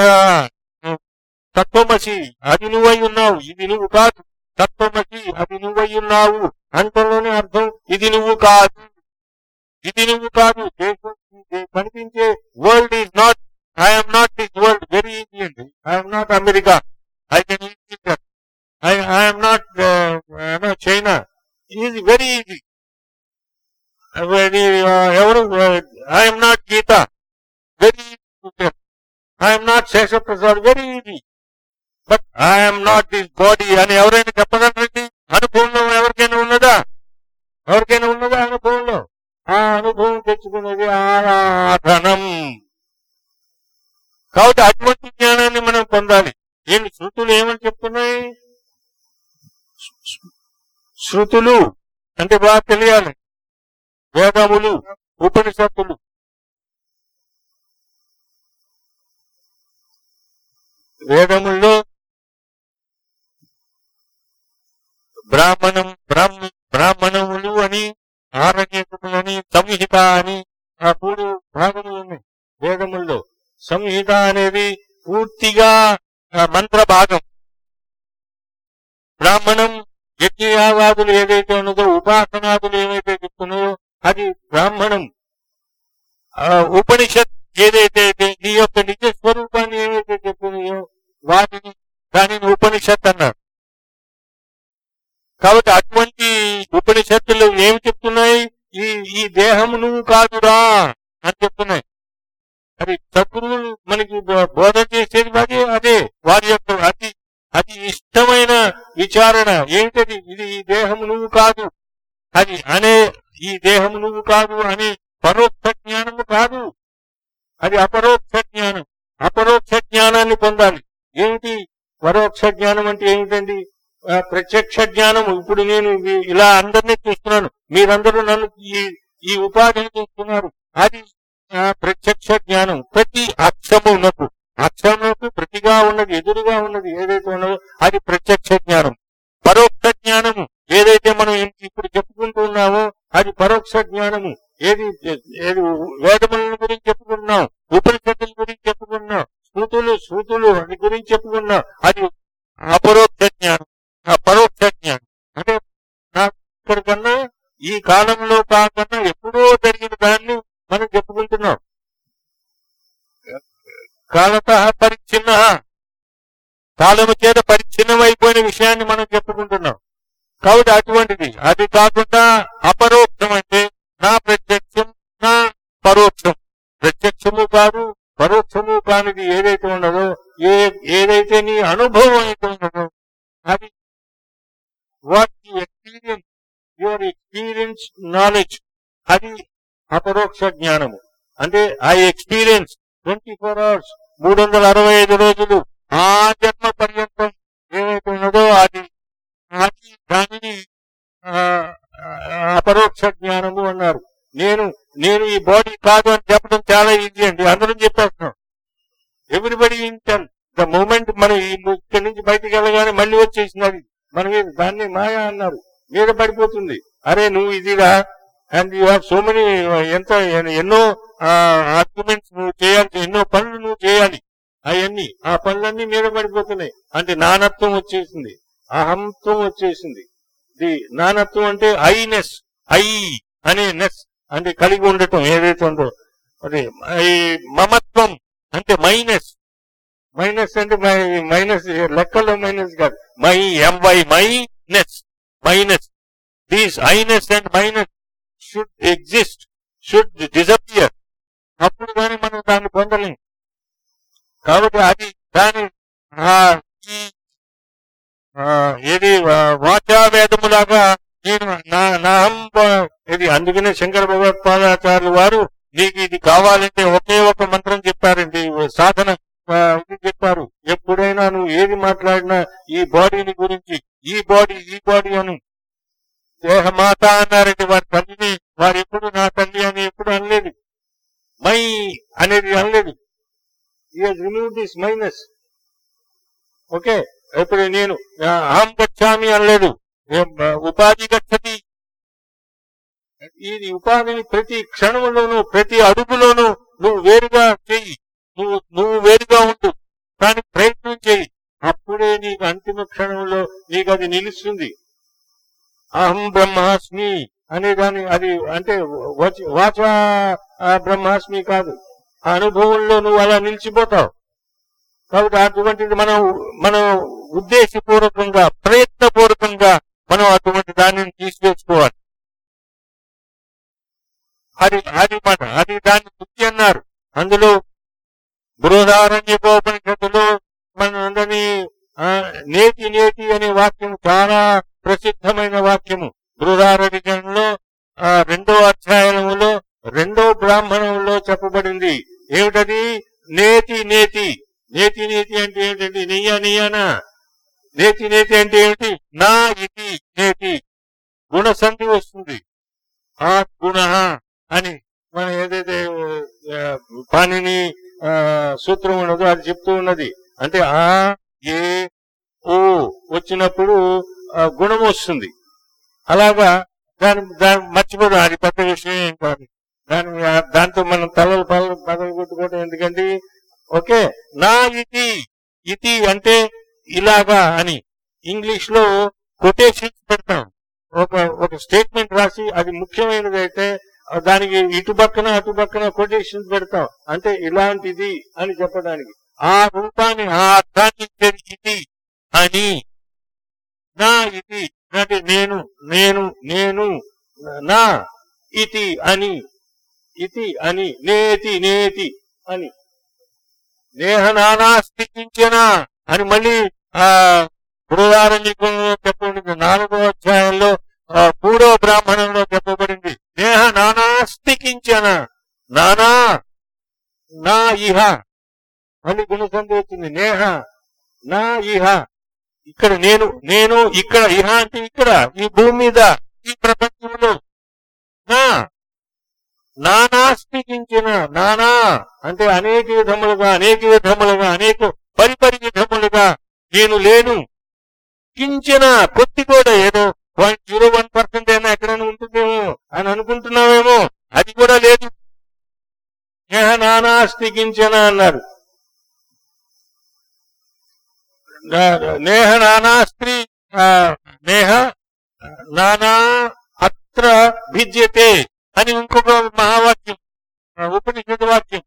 తత్వమసి అది నువ్వై ఉన్నావు ఇది నువ్వు కాదు తత్వమసి అది నువ్వై ఉన్నావు అంతలోనే అర్థం ఇది నువ్వు కాదు ఇది నువ్వు కాదు దేశం దే- కనిపించే world is not I'm not this world very easy అండి I'm not America I can I I'm not China easy very easy ఎవరు I'm not Gita very easy I'm not Sheshaprasad very easy but I'm not this body అని ఎవరైనా చెప్పగలరండి అనుభవంలో ఎవరికైనా ఉన్నదా ఎవరికైనా ఉన్నదా అనుభవంలో ఆ అనుభవం తెచ్చుకున్నది ఆరాధనం కాబట్టి అటువంటి జ్ఞానాన్ని మనం పొందాలి ఏంటి శృతులు ఏమని చెప్తున్నాయి శృతులు అంటే బాగా తెలియాలి వేదములు ఉపనిషత్తులు వేదముల్లో బ్రాహ్మణం బ్రాహ్మ బ్రాహ్మణములు అని ఆరణ్యకులు అని సంహిత అని ఆ మూడు భాగములు ఉన్నాయి వేదముల్లో సంహిత అనేది పూర్తిగా ఆ, మంత్ర భాగం బ్రాహ్మణం యజ్ఞయాగాదులు ఏదైతే ఉన్నదో ఉపాసనాదులు ఏవైతే చెప్తున్నాయో అది బ్రాహ్మణం ఆ, ఉపనిషత్ ఏదైతే అయితే నీ యొక్క నిజ స్వరూపాన్ని ఏవైతే చెప్తున్నాయో వాటిని దానిని ఉపనిషత్ అన్నారు కాబట్టి అటువంటి ఉపనిషత్తులు ఏమి చెప్తున్నాయి ఈ ఈ దేహం నువ్వు కాదురా అని చెప్తున్నాయి అది సద్గురువులు మనకి బో- బోధన చేసేది అదే అదే వారి యొక్క అతి అతి ఇష్టమైన విచారణ ఏంటది ఇది ఈ దేహం నువ్వు కాదు అది అనే ఈ దేహం నువ్వు కాదు అనే పరోక్ష జ్ఞానము కాదు అది అపరోక్ష జ్ఞానం అపరోక్ష జ్ఞానాన్ని పొందాలి ఏమిటి పరోక్ష జ్ఞానం అంటే ఏమిటండి ఆ, ప్రత్యక్ష జ్ఞానం ఇప్పుడు నేను ఇవి- ఇలా అందరినీ చూస్తున్నాను మీరందరూ నన్ను ఈ ఈ ఉపాధిని చూస్తున్నారు అది ఆ, ప్రత్యక్ష జ్ఞానం ప్రతి అక్షమునకు అక్షమునకు ప్రతిగా ఉన్నది ఎదురుగా ఉన్నది ఏదైతే ఉన్నదో అది ప్రత్యక్ష జ్ఞానం పరోక్ష జ్ఞానము ఏదైతే మనం ఇప్పుడు చెప్పుకుంటూ ఉన్నామో అది పరోక్ష జ్ఞానము ఏది ఏది వేదముల గురించి చెప్పుకున్నాం ఉపనిషత్తుల గురించి చెప్పుకున్నాం శృతులు శృతులు వాటి గురించి చెప్పుకున్నాం అది అపరోక్ష జ్ఞానం ఆ పరోక్ష జ్ఞానం అంటే నాకు ఇక్కడికన్నా ఈ కాలంలో కాకుండా ఎప్పుడో జరిగిన దాన్ని మనం చెప్పుకుంటున్నాం కాలత పరిచ్ఛిన్న కాలము చేత పరిచ్ఛిన్నమైపోయిన విషయాన్ని మనం చెప్పుకుంటున్నాం కాబట్టి అటువంటిది అది కాకుండా అపరోక్షం అంటే నా ప్రత్యక్షం నా పరోక్షం ప్రత్యక్షము కాదు పరోక్షము కానిది ఏదైతే ఉన్నదో ఏ ఏదైతే నీ అనుభవం అయితే ఉన్నదో అది what experience your experience knowledge అది అపరోక్ష జ్ఞానము అంటే ఆ ఎక్స్పీరియన్స్ ట్వంటీ ఫోర్ అవర్స్ మూడు వందల అరవై ఐదు రోజులు ఆ జన్మ పర్యంతం ఏదైతే ఉన్నదో అది అది దానిని ఆ, ఆ, అపరోక్ష జ్ఞానము అన్నారు నేను నేను ఈ బాడీ కాదు అని చెప్పడం చాలా ఈజీ అండి అందరం చెప్పేస్తున్నాం ఎవ్రీబడి ఇంటెల్ ద మూమెంట్ మనం ఈ ఇక్కడి నుంచి బయటికి వెళ్ళగానే మళ్ళీ వచ్చేసింది అది మన మీద దాన్ని మాయా అన్నారు మీద పడిపోతుంది అరే నువ్వు ఇదిరా and you have so many ఎంత ఎన్నో ఆర్గ్యుమెంట్స్ నువ్వు చేయాలి ఎన్నో పనులు నువ్వు చేయాలి అవన్నీ ఆ పనులన్నీ మీద పడిపోతున్నాయి అంటే నానత్వం వచ్చేసింది అహంత్వం వచ్చేసింది ది నానత్వం అంటే ఐనెస్ ఐ అనే నెస్ అంటే కలిగి ఉండటం ఏదైతే ఉందో అదే ఈ మమత్వం అంటే మైనస్ మైనస్ అంటే మైనస్ లెక్కల్లో మైనస్ కాదు my MY minus minus these Iness and minus should exist should disappear అప్పుడు కానీ మనం దాన్ని పొందలేం కాబట్టి అది దాని ఆ, ఈ ఆ, ఏది ఆ, వాచా వేదములాగా నేను నా నా అంబ ఇది అందుకనే శంకర భగవత్పాదాచార్యులు వారు నీకు ఇది కావాలంటే ఒకే ఒక మంత్రం చెప్పారండి సాధన ఆ, ఇది చెప్పారు ఎప్పుడైనా నువ్వు ఏది మాట్లాడినా ఈ బాడీని గురించి ఈ బాడీ ఈ బాడీ అను దేహమాత అన్నారండి వారి తల్లిని వారు ఎప్పుడు నా తల్లి అని ఎప్పుడు అనలేదు మై అనేది అనలేదు రిమూవ్ దిస్ మైనస్ ఓకే ఇప్పుడు నేను ఆ, అహం గచ్చామి అనలేదు ఏం, ఆ, ఉపాధి గచ్చతి ఈ ఉపాధిని ప్రతి క్షణంలోనూ ప్రతి అడుగులోనూ నువ్వు వేరుగా చెయ్యి నువ్వు నువ్వు వేరుగా ఉండు కానీ ప్రయత్నం చెయ్యి అప్పుడే నీకు అంతిమ క్షణంలో నీకు అది నిలుస్తుంది అహం బ్రహ్మాస్మి అనే దాని అది అంటే వచ- వాచా ఆ, బ్రహ్మాస్మి కాదు ఆ అనుభవంలో నువ్వు అలా నిలిచిపోతావు కాబట్టి అటువంటిది మనం మనం ఉద్దేశపూర్వకంగా ప్రయత్నపూర్వకంగా మనం అటువంటి దానిని తీసివేసుకోవాలి అది అది మాట అది దాన్ని బుద్ధి అన్నారు అందులో బృహదారణ్యకోపనిషత్తులో మన అందరినీ ఆ, నేతి నేతి అనే వాక్యం చాలా ప్రసిద్ధమైన వాక్యము బృహదారణ్యంలో ఆ, రెండో అధ్యాయంలో రెండో బ్రాహ్మణంలో చెప్పబడింది ఏమిటది నేతి నేతి నేతి నేతి అంటే ఏమిటండి నెయ్య నెయ్యనా నేతి నేతి అంటే ఏమిటి నా ఇది నేతి గుణసంధి వస్తుంది ఆ గుణ అని మనం ఏదైతే ఆ, పాణిని ఆ, సూత్రం ఉన్నదో అది చెప్తూ ఉన్నది అంటే ఆ ఏ ఓ వచ్చినప్పుడు ఆ, గుణం వస్తుంది అలాగా దాని దాని మర్చిపోదాం అది పెద్ద విషయం ఏం కాదు దాని దాంతో మనం తలలు పలలు పదలు కొట్టుకోవడం ఎందుకంటే ఓకే నా ఇది ఇది అంటే ఇలాగా అని ఇంగ్లీష్ లో కొటేషన్స్ పెడతాం ఒక ఒక స్టేట్మెంట్ రాసి అది ముఖ్యమైనది అయితే ఆ దానికి ఇటు పక్కన అటు పక్కన కొటేషన్స్ పెడతాం అంటే ఇలాంటిది అని చెప్పడానికి ఆ రూపాన్ని ఆ అర్థాన్ని ఇచ్చేది ఇది అని నా ఇది అంటే నేను నేను నేను నా ఇది అని ఇది అని నేతి నేతి అని నేహ నానా స్థితించిన అని మళ్ళీ ఆ బృహదారణ్యకంలో చెప్పబడింది నాలుగో అధ్యాయంలో ఆ, మూడో బ్రాహ్మణంలో చెప్పబడింది నేహ నానా స్థితించిన నానా నా ఇహ మళ్ళీ గుణసంధి వచ్చింది నేహ నా ఇహ ఇక్కడ నేను నేను ఇక్కడ ఇహ అంటే ఇక్కడ ఈ భూమి మీద ఈ ప్రపంచంలో నా నానాస్తికించిన నానా అంటే అనేక విధములుగా అనేక విధములుగా అనేక పరిపరి విధములుగా నేను లేను కించిన కొద్ది కూడా ఏదో పాయింట్ జీరో వన్ పర్సెంట్ అయినా ఎక్కడైనా ఉంటుందేమో అని అనుకుంటున్నావేమో అది కూడా లేదు నేహ నానాస్తి కించన అన్నారు నా- నేహ నానాస్త్రి ఆ, నేహ నానా అత్ర భిద్యతే అని ఇంకొక మహావాక్యం ఆ, ఉపనిషత్ వాక్యం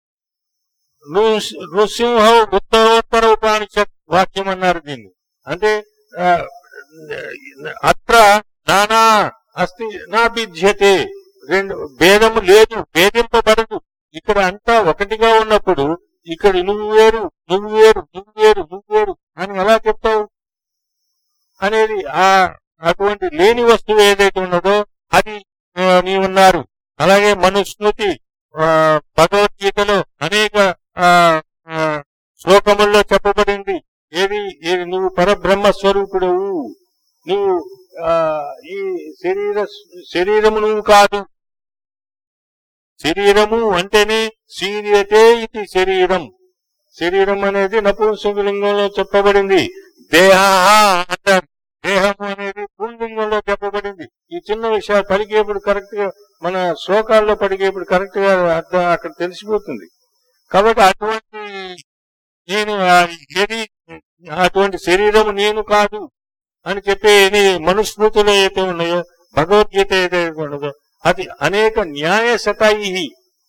నృ- నృసింహ ఉత్తరోత్తర ఉపనిషత్ వాక్యం అన్నారు దీన్ని అంటే ఆ, అత్ర నానా అస్తి నా భిద్యతే రెండు భేదము లేదు భేదింపబడదు ఇక్కడ అంతా ఒకటిగా ఉన్నప్పుడు ఇక్కడ నువ్వు వేరు నువ్వు వేరు నువ్వు వేరు నువ్వు వేరు అని ఎలా చెప్తావు అనేది ఆ అటువంటి లేని వస్తువు ఏదైతే ఉన్నదో అది ఆ, నీవున్నారు అలాగే మనుస్మృతి ఆ, భగవద్గీతలో అనేక ఆ, ఆ, శ్లోకముల్లో చెప్పబడింది ఏది ఏది నువ్వు పరబ్రహ్మ స్వరూపుడవు నువ్వు ఆ, ఈ శరీర శరీరము నువ్వు కాదు శరీరము అంటేనే శీర్యతే ఇది శరీరం శరీరం అనేది నపుంసకలింగంలో చెప్పబడింది దేహ అంటారు దేహము అనేది పుంలింగంలో చెప్పబడింది ఈ చిన్న విషయాలు పలికేప్పుడు కరెక్ట్ గా మన శ్లోకాల్లో పలికేప్పుడు కరెక్ట్ గా అర్థం అక్కడ తెలిసిపోతుంది కాబట్టి అటువంటి నేను ఆ ఏది అటువంటి శరీరము నేను కాదు అని చెప్పే ఇది మనుస్మృతులు ఏదైతే ఉన్నాయో భగవద్గీత ఏదైతే ఉన్నదో అది అనేక న్యాయ శతాయి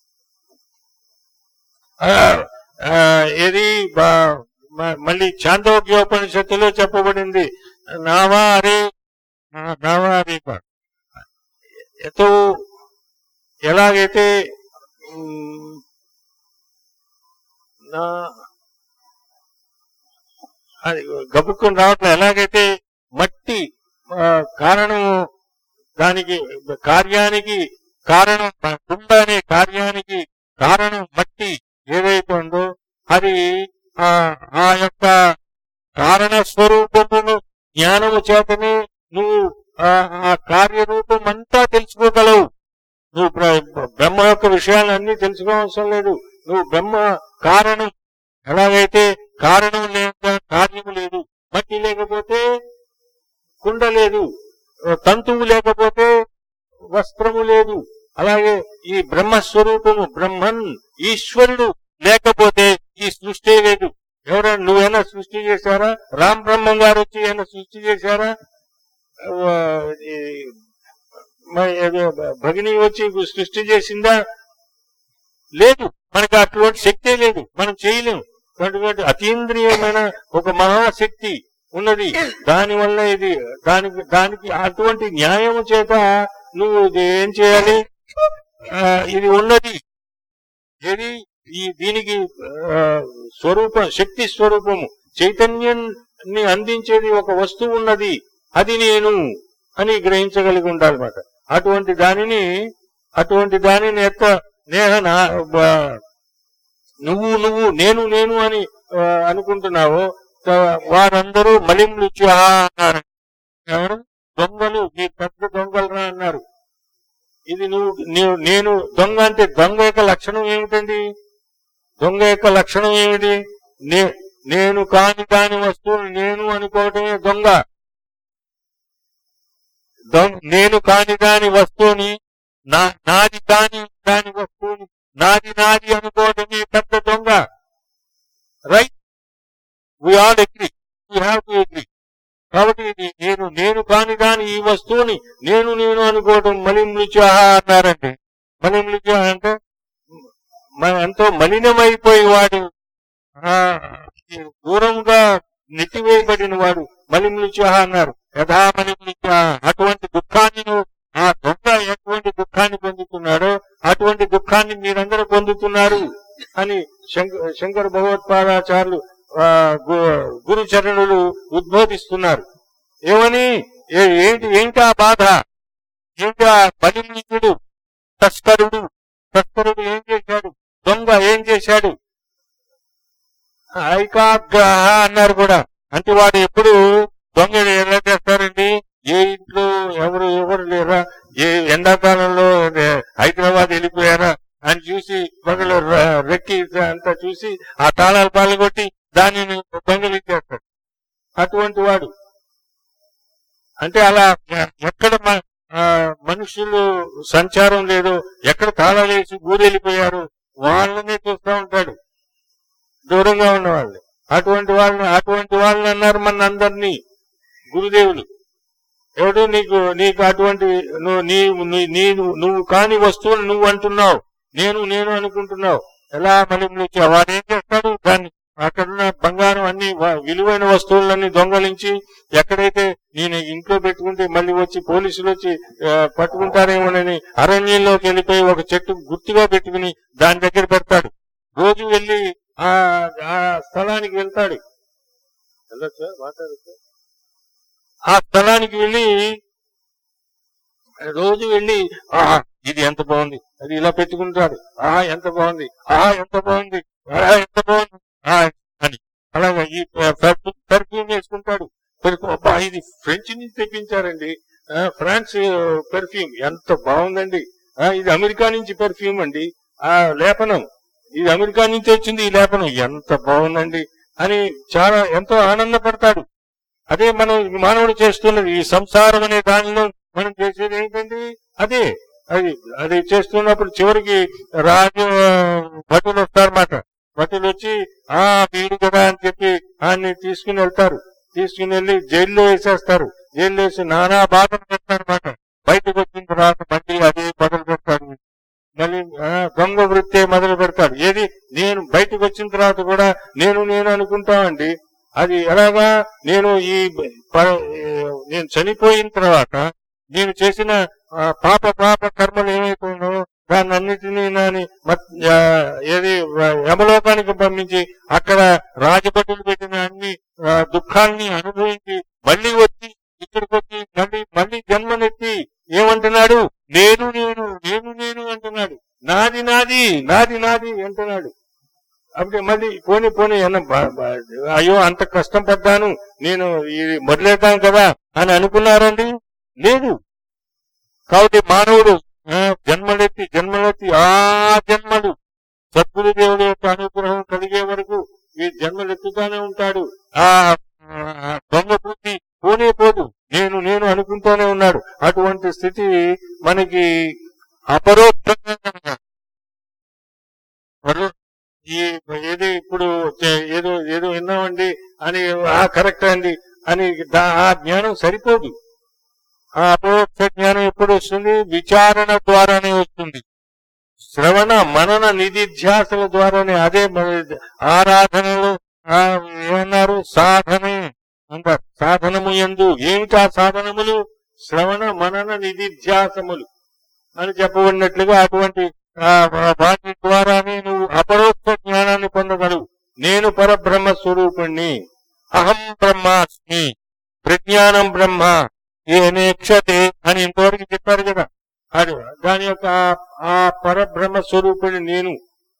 ఏది బా- మ- మళ్ళీ చాందోగ్యోపనిషత్తులో చెప్పబడింది నావా అరే నా- నావా అరే బా- ఎంతో ఎలాగైతే ఉమ్, నా అది గబుక్కుని రావట్లే ఎలాగైతే మట్టి ఆ, కారణం దానికి కార్యానికి కారణం కుండ అనే కార్యానికి కారణం మట్టి ఏదైతే ఉందో అది ఆ ఆ యొక్క కారణ స్వరూపమును జ్ఞానము చేతనే నువ్వు ఆ ఆ కార్యరూపం అంతా తెలుసుకోగలవు నువ్వు బ్ర- బ్రహ్మ యొక్క విషయాలన్నీ తెలుసుకోవాల్సిన లేదు నువ్వు బ్రహ్మ కారణం ఎలాగైతే కారణం లేక కార్యము లేదు మట్టి లేకపోతే కుండ లేదు తంతువు లేకపోతే వస్త్రము లేదు అలాగే ఈ బ్రహ్మస్వరూపము బ్రహ్మన్ ఈశ్వరుడు లేకపోతే ఈ సృష్టి లేదు ఎవరైనా నువ్వైనా సృష్టి చేశారా రామ్ బ్రహ్మం గారు వచ్చి ఏమైనా సృష్టి చేశారా ఆ, ఈ మరి ఏదో భగిని వచ్చి సృష్టి చేసిందా లేదు మనకి అటువంటి శక్తే లేదు మనం చేయలేము అటువంటి అతీంద్రియమైన ఒక మహాశక్తి ఉన్నది దాని వల్ల ఇది దానికి దానికి అటువంటి న్యాయము చేత నువ్వు ఇది ఏం చేయాలి ఆ, ఇది ఉన్నది ఏది ఈ దీనికి ఆ, స్వరూపం శక్తి స్వరూపము చైతన్యాన్ని అందించేది ఒక వస్తువు ఉన్నది అది నేను అని గ్రహించగలిగి ఉండాలన్నమాట అటువంటి దానిని అటువంటి దానిని యొక్క నేహ నా- బ- నువ్వు నువ్వు నేను నేను అని ఆ, అనుకుంటున్నావు త- వారందరూ మలింలుచు అన్నారు ఎవరు దొంగలు నీ పెద్ద దొంగలరా అన్నారు ఇది నువ్వు నీవు నేను దొంగ అంటే దొంగ యొక్క లక్షణం ఏమిటండి దొంగ యొక్క లక్షణం ఏమిటి నే- నేను కాని దాని వస్తువును నేను అనుకోవటమే దొంగ దొంగ నేను కాని దాని వస్తువుని నా నాది కాని దాని వస్తువుని నాది నాది అనుకోవటమే పెద్ద దొంగ right we all agree we have to agree కాబట్టి ఇది నేను నేను కాని దాని ఈ వస్తువుని నేను నేను అనుకోవటం మలిమ్లుచాహ అన్నారండి మలిమ్లుచాహ అంటే మన ఎంతో మలినమైపోయి వాడు ఆ, దూరంగా నెట్టివేయబడిన వాడు మలిమ్లుచాహ అన్నారు యథా మలిమ్లుచాహ అటువంటి దుఃఖాన్ని నువ్వు ఆ దొంగ ఎటువంటి దుఃఖాన్ని పొందుతున్నాడో అటువంటి దుఃఖాన్ని మీరందరూ పొందుతున్నారు అని శంక- శంకర భగవత్పాదాచార్యులు ఆ, గు- గురు చరణులు ఉద్బోధిస్తున్నారు ఏమని ఏ- ఏంటి ఏంటి ఆ బాధ ఏంటి ఆ బలిమితుడు తస్కరుడు తస్కరుడు ఏం చేశాడు దొంగ ఏం చేశాడు ఐకాగ్రహ అన్నారు కూడా అంటే వాడు ఎప్పుడు దొంగలు ఎలా చేస్తారండి ఏ ఇంట్లో ఎవరు ఎవరు లేరా ఏ ఎండాకాలంలో ఏ- హైదరాబాద్ వెళ్ళిపోయారా అని చూసి పగలు ర- రెక్కి అంతా చూసి ఆ తాళాలు పాల్గొట్టి దానిని దొంగలించేస్తాడు అటువంటి వాడు అంటే అలా ఎక్కడ మ- ఆ, మనుషులు సంచారం లేదు ఎక్కడ తాళాలు వేసి ఊరెళ్ళిపోయారు వాళ్ళనే చూస్తూ ఉంటాడు దూరంగా ఉన్న వాళ్ళు అటువంటి వాళ్ళని అటువంటి వాళ్ళని అన్నారు మన అందరినీ గురుదేవులు ఎవడు నీకు నీకు అటువంటి నువ్వు నీ నీ- నీ నువ్వు కాని వస్తువులు నువ్వు అంటున్నావు నేను నేను అనుకుంటున్నావు ఎలా మళ్ళీ వాడు ఏం చేస్తాడు దాన్ని అక్కడున్న బంగారం అన్ని వ- విలువైన వస్తువులన్నీ దొంగలించి ఎక్కడైతే నేను ఇంట్లో పెట్టుకుంటే మళ్ళీ వచ్చి పోలీసులు వచ్చి ఆ, పట్టుకుంటారేమోనని అరణ్యంలోకి వెళ్ళిపోయి ఒక చెట్టు గుర్తుగా పెట్టుకుని దాని దగ్గర పెడతాడు రోజు వెళ్ళి ఆ ఆ స్థలానికి వెళ్తాడు వెళ్ళొచ్చా మాట్లాడచ్చా ఆ స్థలానికి వెళ్ళి రోజు వెళ్ళి ఆహా ఇది ఎంత బాగుంది అది ఇలా పెట్టుకుంటాడు ఆహా ఎంత బాగుంది ఆహా ఎంత బాగుంది ఆహా ఎంత బాగుంది ఆహా అని అలాగా ఈ పెర్ఫ్యూమ్ వేసుకుంటాడు పెర్ఫ్యూమ్ అబ్బా ఇది ఫ్రెంచ్ నుంచి తెప్పించారండి ఆ, ఫ్రాన్స్ పెర్ఫ్యూమ్ ఎంత బాగుందండి ఆ, ఇది అమెరికా నుంచి పెర్ఫ్యూమ్ అండి ఆ లేపనం ఇది అమెరికా నుంచి వచ్చింది ఈ లేపనం ఎంత బాగుందండి అని చాలా ఎంతో ఆనందపడతాడు అదే మనం మానవుడు చేస్తున్నది ఈ సంసారం అనే దానిలో మనం చేసేది ఏంటండి అదే అది అది చేస్తున్నప్పుడు చివరికి రాజు ఆ, భటులు వస్తారన్నమాట భటులు వచ్చి ఆ వీడు కదా అని చెప్పి ఆయన్ని తీసుకుని వెళ్తారు తీసుకుని వెళ్ళి జైల్లో వేసేస్తారు జైల్లో వేసి నానా బాధలు పెడతారన్నమాట బయటకు వచ్చిన తర్వాత మళ్ళీ అదే మొదలు పెడతాడు మళ్ళీ ఆ, దొంగ వృత్తే మొదలు పెడతాడు ఏది నేను బయటకు వచ్చిన తర్వాత కూడా నేను నేను అనుకుంటామండి అది ఎలాగా నేను ఈ ప- నేను చనిపోయిన తర్వాత నేను చేసిన ఆ, పాప పాప కర్మలు ఏమైతే ఉన్నాయో దాన్ని అన్నిటినీ నాని మత్- ఆ, ఏది వ- యమలోకానికి పంపించి అక్కడ రాజభటులు పెట్టిన అన్ని ఆ, దుఃఖాన్ని అనుభవించి మళ్ళీ వచ్చి ఇక్కడికి వచ్చి మళ్ళీ మళ్ళీ జన్మనెత్తి ఏమంటున్నాడు నేను నేను నేను నేను అంటున్నాడు నాది నాది నాది నాది అంటున్నాడు అప్పుడు మళ్ళీ పోనీ పోనీ అన్న బా- బా- అయ్యో అంత కష్టం పడ్డాను నేను ఇది మొదలెడతాను కదా అని అనుకున్నారండి లేదు కాబట్టి మానవుడు ఆ, జన్మలెత్తి జన్మలెత్తి ఆ జన్మలు సద్గురు దేవుడి యొక్క అనుగ్రహం కలిగే వరకు ఈ జన్మలు ఎత్తుతానే ఉంటాడు ఆ ఆ, దొంగ బుద్ధి పోనే పోదు నేను నేను అనుకుంటూనే ఉన్నాడు అటువంటి స్థితి మనకి అపరోక్షంగా కలగాలి. పరో- ఈ ఏదో ఇప్పుడు చే- ఏదో ఏదో విన్నామండి అని ఆ కరెక్ట్ అండి అని దా- ఆ జ్ఞానం సరిపోదు ఆ అపరోక్ష జ్ఞానం ఎప్పుడు వస్తుంది విచారణ ద్వారానే వస్తుంది శ్రవణ మనన నిధిధ్యాసల ద్వారానే అదే మన- ఆరాధనలు ఆ, ఏమన్నారు సాధనే అంటారు సాధనము ఎందు ఏమిటా సాధనములు శ్రవణ మనన నిధిధ్యాసములు అని చెప్పబడినట్లుగా అటువంటి ఆ, వాటి ద్వారానే నువ్వు అపరోక్ష జ్ఞానాన్ని పొందగలవు నేను పరబ్రహ్మ స్వరూపుణ్ణి అహం బ్రహ్మాస్మి ప్రజ్ఞానం బ్రహ్మ ఏ నేక్షతే అని ఇంతవరకు చెప్పారు కదా అది దాని యొక్క ఆ- ఆ పరబ్రహ్మ స్వరూపుని నేను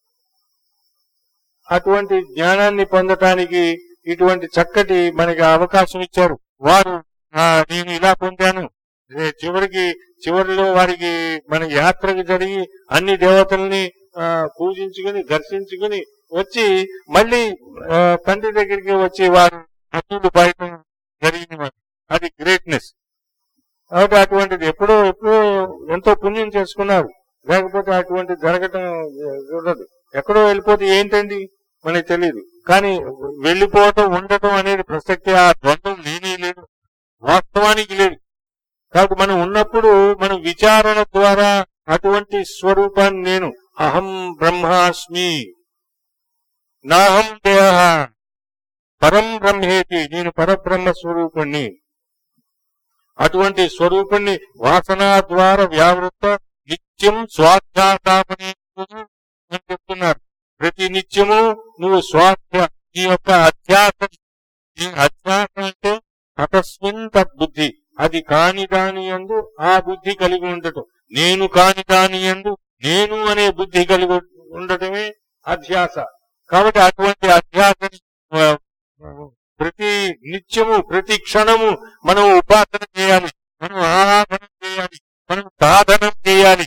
అటువంటి జ్ఞానాన్ని పొందటానికి ఇటువంటి చక్కటి మనకి అవకాశం ఇచ్చారు వారు ఆ, నేను ఇలా పొందాను ఏ, చివరికి చివరిలో వారికి మన యాత్రకు జరిగి అన్ని దేవతల్ని ఆ, పూజించుకుని దర్శించుకుని వచ్చి మళ్ళీ ఆ, తండ్రి దగ్గరికి వచ్చి వారు అసలు బయట జరిగింది మాట. అది గ్రేట్నెస్ కాబట్టి అటువంటిది ఎప్పుడో ఎప్పుడో ఎంతో పుణ్యం చేసుకున్నారు లేకపోతే అటువంటి జరగటం ఉండదు ఎక్కడో వెళ్ళిపోతే ఏంటండి మనకి తెలియదు కానీ వెళ్ళిపోవటం ఉండటం అనేది ప్రసక్తి ఆ ద్వంద్వం లేనే లేదు వాస్తవానికి లేదు కాబట్టి మనం ఉన్నప్పుడు మనం విచారణ ద్వారా అటువంటి స్వరూపాన్ని నేను అహం బ్రహ్మాస్మి నాహం దేహ పరం బ్రహ్మేతి నేను పరబ్రహ్మ స్వరూపుణ్ణి అటువంటి స్వరూపుణ్ణి వాసన ద్వారా వ్యావృత నిత్యం స్వాధ్యాసామని అని చెప్తున్నారు ప్రతి నిత్యము నువ్వు స్వాధ్య ఈ యొక్క అధ్యాసం ఈ అధ్యాసం అంటే తటస్మిన్ తద్బుద్ధి అది కాని దాని యందు ఆ బుద్ధి కలిగి ఉండటం నేను కాని దాని యందు నేను అనే బుద్ధి కలిగి ఉండటమే అధ్యాస కాబట్టి అటువంటి అధ్యాత్మ ఆ, ప్రతి నిత్యము ప్రతి క్షణము మనం ఉపాసన చేయాలి మనం ఆరాధన చేయాలి మనం సాధనం చేయాలి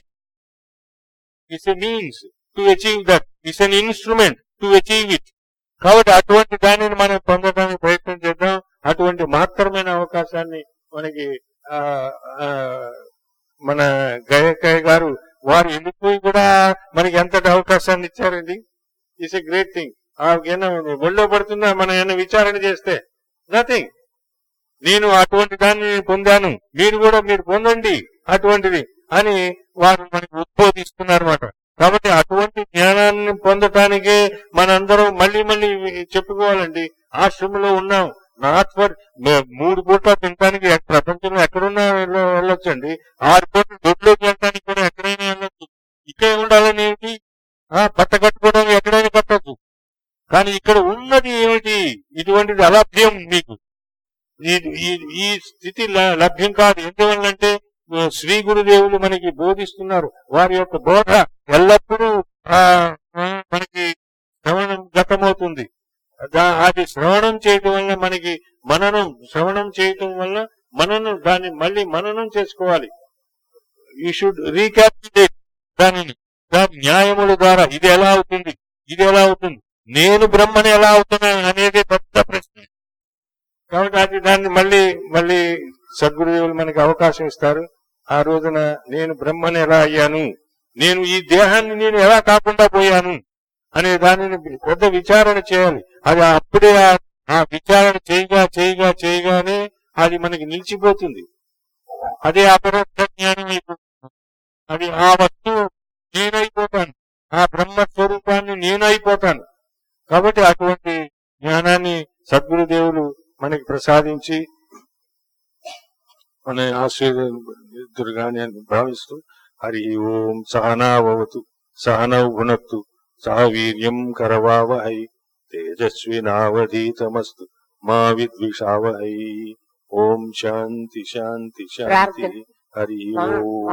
it's a means to achieve that it's an instrument to achieve it కాబట్టి అటువంటి దానిని మనం పొందడానికి ప్రయత్నం చేద్దాం అటువంటి మహత్తరమైన అవకాశాన్ని మనకి ఆ, ఆ, మన గయకయ్య గారు వారు వెళ్ళిపోయి కూడా మనకి ఎంతటి అవకాశాన్ని ఇచ్చారండి ఇట్స్ ఎ గ్రేట్ థింగ్ ఏమైనా ఒళ్ళో పడుతుందా మనం ఏమైనా విచారణ చేస్తే నథింగ్ నేను అటువంటి దాన్ని పొందాను మీరు కూడా మీరు పొందండి అటువంటిది అని వారు మనకి ఉద్బోధిస్తున్నారు అనమాట కాబట్టి అటువంటి జ్ఞానాన్ని పొందటానికే మనందరం మళ్ళీ మళ్ళీ చెప్పుకోవాలండి ఆశ్రమంలో ఉన్నాం నాట్ ఫర్ మూడు పూట్ల తినడానికి ఎక్- ప్రపంచంలో ఎక్కడున్నా వెళ్ళ- వెళ్ళొచ్చండి ఆరు పూట్ల దొడ్లోకి వెళ్ళడానికి కూడా ఎక్కడైనా వెళ్ళొచ్చు ఇక్కడే ఉండాలని ఏమిటి ఆ, బట్ట కట్టుకోవడం ఎక్కడైనా కట్టొచ్చు కానీ ఇక్కడ ఉన్నది ఏమిటి ఇటువంటిది అలభ్యం మీకు ఈ- ఈ- ఈ స్థితి ల- లభ్యం కాదు ఎందువల్లంటే ఆ, శ్రీ గురుదేవులు మనకి బోధిస్తున్నారు వారి యొక్క బోధ ఎల్లప్పుడూ ఆ, ఆ, మనకి శ్రవణం గతమవుతుంది దా- అది శ్రవణం చేయటం వల్ల మనకి మననం శ్రవణం చేయటం వల్ల మననం దాన్ని మళ్ళీ మననం చేసుకోవాలి యూ షుడ్ రీక్యాపిటేట్ దానిని దాని న్యాయముల ద్వారా ఇది ఎలా అవుతుంది ఇది ఎలా అవుతుంది నేను బ్రహ్మని ఎలా అవుతున్నాను అనేది పెద్ద ప్రశ్న కాబట్టి అది దాన్ని మళ్ళీ మళ్ళీ సద్గురుదేవులు మనకి అవకాశం ఇస్తారు ఆ రోజున నేను బ్రహ్మని ఎలా అయ్యాను నేను ఈ దేహాన్ని నేను ఎలా కాకుండా పోయాను అనే దానిని పెద్ద విచారణ చేయాలి అది అప్పుడే ఆ- ఆ విచారణ చేయగా చేయగా చేయగానే అది మనకి నిలిచిపోతుంది అదే అపరోక్ష జ్ఞానం అయిపోతుంది అది ఆ వస్తువు నేనైపోతాను ఆ బ్రహ్మ స్వరూపాన్ని నేను అయిపోతాను కాబట్టి అటువంటి జ్ఞానాన్ని సద్గురుదేవులు మనకి ప్రసాదించి మన ఆశీర్వదురుగాని అని భావిస్తూ హరి ఓం సహనావతు సహనౌ భునక్తు సహ వీర్యం కరవావహై తేజస్వినావధీతమస్తు మా విద్విషావహై ఓం శాంతి శాంతి శాంతి ప్రార్థన. హరి మా- ఓం